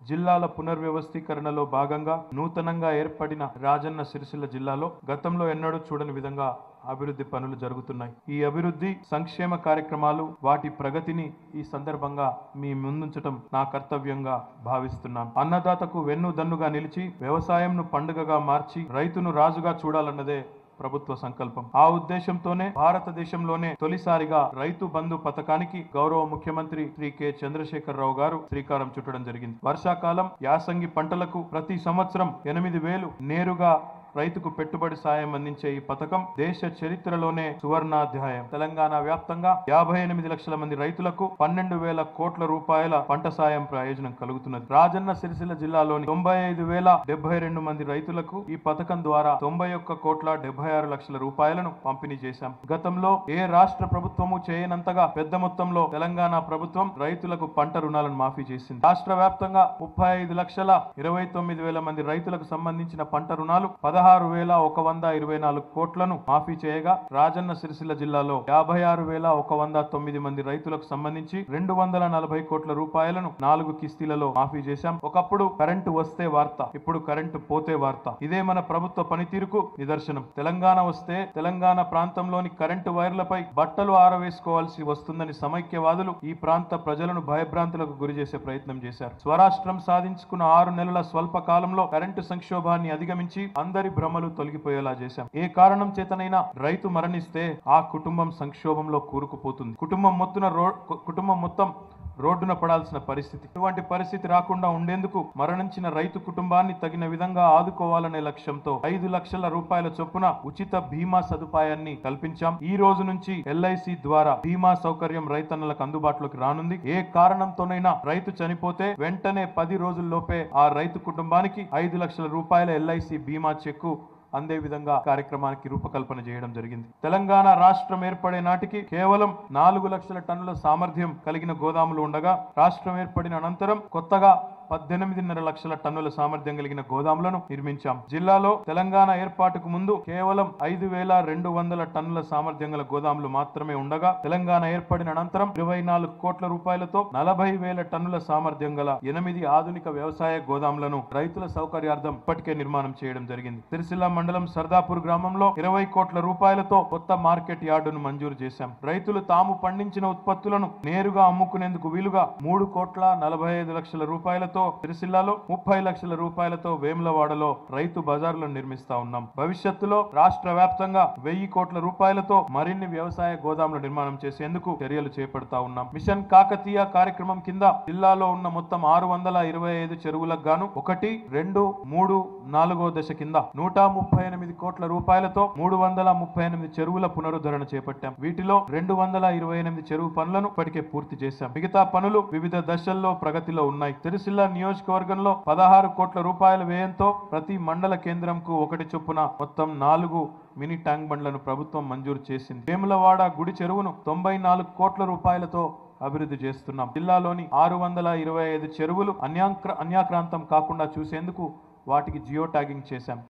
జిల్లాల పునర్వ్యవస్థీకరణలో భాగంగా నూతనంగా ఏర్పడిన రాజన్న సిరిసిల్ల జిల్లాలో గతంలో ఎన్నడూ చూడని విధంగా అభివృద్ధి పనులు జరుగుతున్నాయి ఈ అభివృద్ధి సంక్షేమ కార్యక్రమాలు వాటి ప్రగతిని ఈ సందర్భంగా మీ ముందుంచటం నా కర్తవ్యంగా భావిస్తున్నాను అన్నదాతకు వెన్ను దన్నుగా నిలిచి వ్యవసాయంను పండుగగా మార్చి రైతును రాజుగా చూడాలన్నదే ప్రభుత్వ సంకల్పం ఆ ఉద్దేశంతోనే భారతదేశంలోనే తొలిసారిగా రైతు బంధు పథకానికి గౌరవ ముఖ్యమంత్రి శ్రీ కె చంద్రశేఖరరావు గారు శ్రీకారం చుట్టడం జరిగింది వర్షాకాలం యాసంగి పంటలకు ప్రతి సంవత్సరం ఎనిమిది వేలు నేరుగా రైతుకు పెట్టుబడి సాయం అందించే ఈ పథకం దేశ చరిత్రలోనే సువర్ణాధ్యాయం తెలంగాణ వ్యాప్తంగా యాభై ఎనిమిది లక్షల మంది రైతులకు పన్నెండు వేల కోట్ల రూపాయల పంట సాయం ప్రయోజనం కలుగుతున్నది రాజన్న సిరిసిల్ల జిల్లాలోని తొంభై ఐదు వేల డెబ్బై రెండు మంది రైతులకు ఈ పథకం ద్వారా తొంభై ఒక్క కోట్ల డెబ్బై ఆరు లక్షల రూపాయలను పంపిణీ చేశాం గతంలో ఏ రాష్ట్ర ప్రభుత్వము చేయనంతగా పెద్ద మొత్తంలో తెలంగాణ ప్రభుత్వం రైతులకు పంట రుణాలను మాఫీ చేసింది రాష్ట్ర వ్యాప్తంగా ముప్పై ఐదు లక్షల ఇరవై తొమ్మిది వేల మంది రైతులకు సంబంధించిన పంట రుణాలు పదహారు వేల ఒక వంద ఇరవై నాలుగు కోట్లను మాఫీ చేయగా రాజన్న సిరిసిల్ల జిల్లాలో యాభై ఆరు వేల ఒక వంద తొమ్మిది మంది రైతులకు సంబంధించి రెండు వందల నలభై కోట్ల రూపాయలను నాలుగు కిస్తీలలో మాఫీ చేశాం ఒకప్పుడు కరెంటు వస్తే వార్త ఇప్పుడు కరెంటు పోతే వార్త ఇదే మన ప్రభుత్వ పనితీరుకు నిదర్శనం తెలంగాణ వస్తే తెలంగాణ ప్రాంతంలోని కరెంటు వైర్లపై బట్టలు ఆరవేసుకోవాల్సి వస్తుందని సమైక్యవాదులు ఈ ప్రాంత ప్రజలను భయభ్రాంతులకు గురి చేసే ప్రయత్నం చేశారు స్వరాష్ట్రం సాధించుకున్న ఆరు నెలల స్వల్ప కాలంలో కరెంటు సంక్షోభాన్ని అధిగమించి అందరి భ్రమలు తొలగిపోయేలా చేశాం ఏ కారణం చేతనైనా రైతు మరణిస్తే ఆ కుటుంబం సంక్షోభంలో కూరుకుపోతుంది కుటుంబం మొత్తున రో కుటుంబం మొత్తం రోడ్డున పడాల్సిన పరిస్థితి ఇటువంటి పరిస్థితి రాకుండా ఉండేందుకు మరణించిన రైతు కుటుంబాన్ని తగిన విధంగా ఆదుకోవాలనే లక్ష్యంతో ఐదు లక్షల రూపాయల చొప్పున ఉచిత బీమా సదుపాయాన్ని కల్పించాం ఈ రోజు నుంచి ఎల్ఐసి ద్వారా బీమా సౌకర్యం రైతన్నలకు అందుబాటులోకి రానుంది ఏ కారణంతోనైనా రైతు చనిపోతే వెంటనే పది రోజుల్లోపే ఆ రైతు కుటుంబానికి ఐదు లక్షల రూపాయల ఎల్ఐసి బీమా చెక్కు అందే విధంగా కార్యక్రమానికి రూపకల్పన చేయడం జరిగింది తెలంగాణ రాష్ట్రం ఏర్పడే నాటికి కేవలం నాలుగు లక్షల టన్నుల సామర్థ్యం కలిగిన గోదాములు ఉండగా రాష్ట్రం ఏర్పడిన అనంతరం కొత్తగా పద్దెనిమిదిన్నర లక్షల టన్నుల సామర్థ్యం కలిగిన గోదాములను నిర్మించాం జిల్లాలో తెలంగాణ ఏర్పాటుకు ముందు కేవలం ఐదు వేల రెండు వందల టన్నుల సామర్థ్యం గల గోదాములు మాత్రమే ఉండగా తెలంగాణ ఏర్పడిన అనంతరం ఇరవై నాలుగు కోట్ల రూపాయలతో నలభై వేల టన్నుల సామర్థ్యం గల ఎనిమిది ఆధునిక వ్యవసాయ గోదాములను రైతుల సౌకర్యార్థం ఇప్పటికే నిర్మాణం చేయడం జరిగింది సిరిసిల్ల మండలం సర్దాపూర్ గ్రామంలో ఇరవై కోట్ల రూపాయలతో కొత్త మార్కెట్ యార్డును మంజూరు చేశాం రైతులు తాము పండించిన ఉత్పత్తులను నేరుగా అమ్ముకునేందుకు వీలుగా మూడు కోట్ల నలభై ఐదు లక్షల రూపాయలతో సిరిసిల్లాలో ముప్పై లక్షల రూపాయలతో వేములవాడలో రైతు బజార్లను నిర్మిస్తా ఉన్నాం భవిష్యత్తులో రాష్ట్ర వ్యాప్తంగా వెయ్యి కోట్ల రూపాయలతో మరిన్ని వ్యవసాయ గోదాముల నిర్మాణం చేసేందుకు చర్యలు చేపడతా ఉన్నాం మిషన్ కాకతీయ కార్యక్రమం కింద జిల్లాలో ఉన్న మొత్తం ఆరు వందల ఇరవై ఐదు చెరువులకు గాను ఒకటి రెండు మూడు నాలుగో దశ కింద నూట ముప్పై ఎనిమిది కోట్ల రూపాయలతో మూడు వందల ముప్పై ఎనిమిది చెరువుల పునరుద్ధరణ చేపట్టాం వీటిలో రెండు వందల ఇరవై ఎనిమిది చెరువు పనులను ఇప్పటికే పూర్తి చేశాం మిగతా పనులు వివిధ దశల్లో ప్రగతిలో ఉన్నాయి సిరిసిల్ల నియోజకవర్గంలో పదహారు కోట్ల రూపాయల వ్యయంతో ప్రతి మండల కేంద్రంకు ఒకటి చొప్పున మొత్తం నాలుగు మినీ ట్యాంక్ బండ్లను ప్రభుత్వం మంజూరు చేసింది వేములవాడ గుడి చెరువును తొంభై నాలుగు కోట్ల రూపాయలతో అభివృద్ధి చేస్తున్నాం జిల్లాలోని ఆరు వందల ఇరవై ఐదు చెరువులు అన్యాంక్ర అన్యాక్రాంతం కాకుండా చూసేందుకు వాటికి జియో ట్యాగింగ్ చేశాం